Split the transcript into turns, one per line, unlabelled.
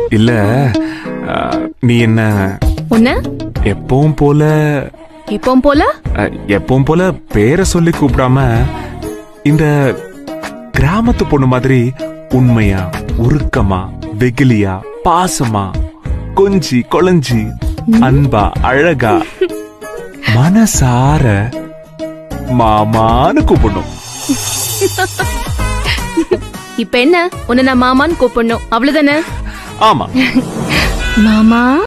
இல்ல ஆ, நீ என்ன
உன்ன
எப்பவும் போல
இப்பவும் போல
ஆ, எப்பவும் போல பேரை சொல்லி கூப்பிடாம இந்த கிராமத்து பொண்ணு மாதிரி உண்மையா உருக்கமா வெகுலியா பாசமா கொஞ்சி கொளஞ்சி அன்பா அழகா மனசார மாமான்னு கூப்பிடணும்
இப்ப என்ன உன்னை நான் மாமான்னு கூப்பிடணும் அவ்வளவுதானே
ஆமா
மாமா